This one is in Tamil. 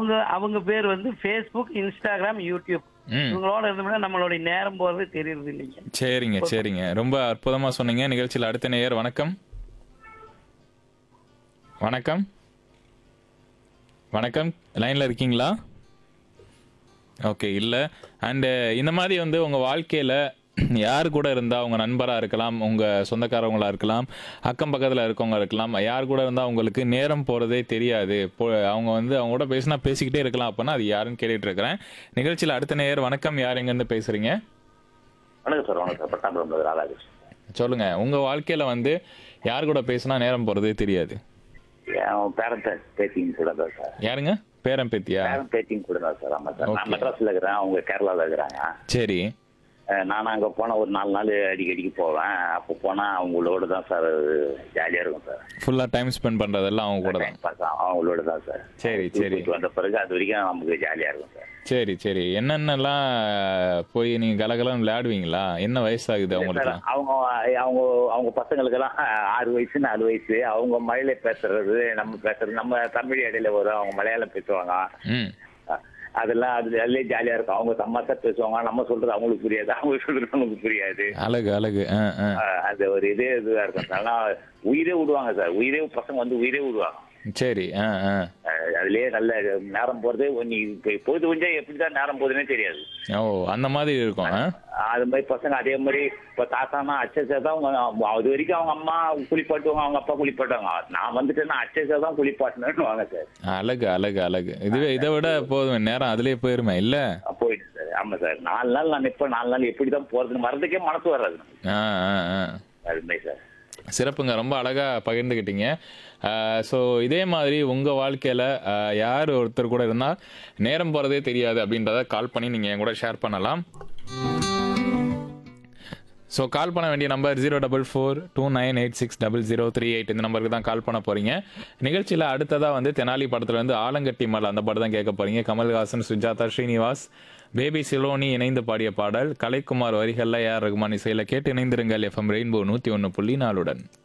அவங்க அவங்க பேர் வந்து ஃபேஸ்புக் இன்ஸ்டாகிராம் யூடியூப் ம் இவங்களோட இருந்தோம்னா நம்மளுடைய நேரம் போறது தெரியறது இல்லைங்க சரிங்க சரிங்க ரொம்ப அற்புதமா சொன்னீங்க நிகழ்ச்சியில் அடுத்த நேயர் வணக்கம் வணக்கம் வணக்கம் லைன்ல இருக்கீங்களா ஓகே இல்லை அண்டு இந்த மாதிரி வந்து உங்கள் வாழ்க்கையில் யார் கூட இருந்தால் உங்கள் நண்பராக இருக்கலாம் உங்கள் சொந்தக்காரவங்களா இருக்கலாம் அக்கம் பக்கத்தில் இருக்கவங்க இருக்கலாம் யார் கூட இருந்தால் உங்களுக்கு நேரம் போகிறதே தெரியாது போ அவங்க வந்து அவங்க கூட பேசினா பேசிக்கிட்டே இருக்கலாம் அப்படின்னா அது யாருன்னு கேட்டுட்டு இருக்கிறேன் நிகழ்ச்சியில் அடுத்த நேயர் வணக்கம் யார் எங்கேருந்து பேசுகிறீங்க வணக்கம் சார் வணக்கம் சார் பட்டாம்பரம் ராதாகிருஷ்ணன் சொல்லுங்க உங்க வாழ்க்கையில வந்து யார் கூட பேசினா நேரம் போறதே தெரியாது என் பேரண்ட் பேட்டிங் கூட தான் சார் யாருங்க பேரன் பேத்தியா பேரண்ட் பேட்டிங் கூட தான் சார் ஆமா சார் நான் Okay. மெட்ராஸ்ல இருக்கிறேன் அவங்க கேரளால இருக்கிறாங்க சரி அஹ் நான் அங்க போனா ஒரு நாலு நாள் அடிக்கடிக்கு போவேன் அப்போ போனா அவங்களோட தான் சார் ஜாலியா இருக்கும் சார் ஃபுல்லா டைம் ஸ்பெண்ட் பண்றதெல்லாம் அவங்க கூட தான் Time pass ஆகும். அவங்களோட தான் சார் சரி சரி போயிட்டு வந்த பிறகு அது வரைக்கும் நமக்கு ஜாலியா இருக்கும் சார் சரி சரி என்னென்னலாம் போய் நீங்க கலகலம் விளையாடுவீங்களா என்ன வயசாகுது சார், அவங்களுக்கு அவங்க அவங்க அவங்க பசங்களுக்கெல்லாம் ஆறு வயசு நாலு வயசு அவங்க மழையில பேசுறது நம்ம பேசுறது நம்ம தமிழ் இடையில வரும் அவங்க மலையாளம் பேசுவாங்க ம் அதெல்லாம் அது அதுலயே ஜாலியா இருக்கும் அவங்க தமாசா பேசுவாங்க நம்ம சொல்றது அவங்களுக்கு புரியாது அவங்க சொல்றது நமக்கு புரியாது அழகு அழகு ஆ ஆ ஆஹ் அது ஒரு இதே இதுவா இருக்கும் ஆனா உயிரே விடுவாங்க சார் உயிரே பசங்க வந்து உயிரே விடுவாங்க சரி ஆ ஆ ஆஹ் அதுலயே நல்ல நேரம் போறது நீ இப்ப பொழுது கொஞ்சம் எப்படிதான் நேரம் போகுதுன்னே தெரியாது ஓ அந்த மாதிரி இருக்கும் ஆ அது மாதிரி பசங்க அதே மாதிரி இப்ப தாத்தானா அச்சசா தான் அவங்க அது வரைக்கும் அவங்க அம்மா குளிப்பாட்டுவாங்க அவங்க அப்பா குளிப்பாட்டுவாங்க நான் வந்துட்டேன்னா அச்சசா தான் குளிப்பாட்டணும்னு வாங்க சார் அழகு அழகு அழகு இதுவே இதை விட போதும் நேரம் அதுலயே போயிருமே இல்ல போயிட்டு சார் ஆமா சார் நாலு நாள் நான் நிப்பேன் நாலு நாள் எப்படிதான் போறதுன்னு மறந்துக்கே மனசு வராது நமக்கு. ஆ ஆ ஆ அது மாதிரி சார் சிறப்புங்க ரொம்ப அழகா பகிர்ந்துக்கிட்டீங்க ஸோ இதே மாதிரி உங்க வாழ்க்கையில ஆஹ், யார் ஒருத்தர் கூட இருந்தா நேரம் போறதே தெரியாது அப்படின்றத கால் பண்ணி நீங்க என் கூட ஷேர் பண்ணலாம் ஸோ கால் பண்ண வேண்டிய number zero double four two nine eight six double zero three eight இந்த நம்பருக்கு தான் கால் பண்ண போறீங்க நிகழ்ச்சியில் அடுத்ததாக வந்து தெனாலி படத்துல இருந்து ஆலங்கட்டி மலை அந்த பாட்டு தான் கேட்க போறீங்க கமல்ஹாசன் சுஜாதா ஸ்ரீனிவாஸ் பேபி சிலோனி இணைந்து பாடிய பாடல் கலைக்குமார் வரிகளில் ஏஆர் ரகுமான் இசையில் கேட்டு இணைந்திருங்கள் எஃப்எம் ரெயின்போ நூற்றி ஒன்று புள்ளி நாலுடன்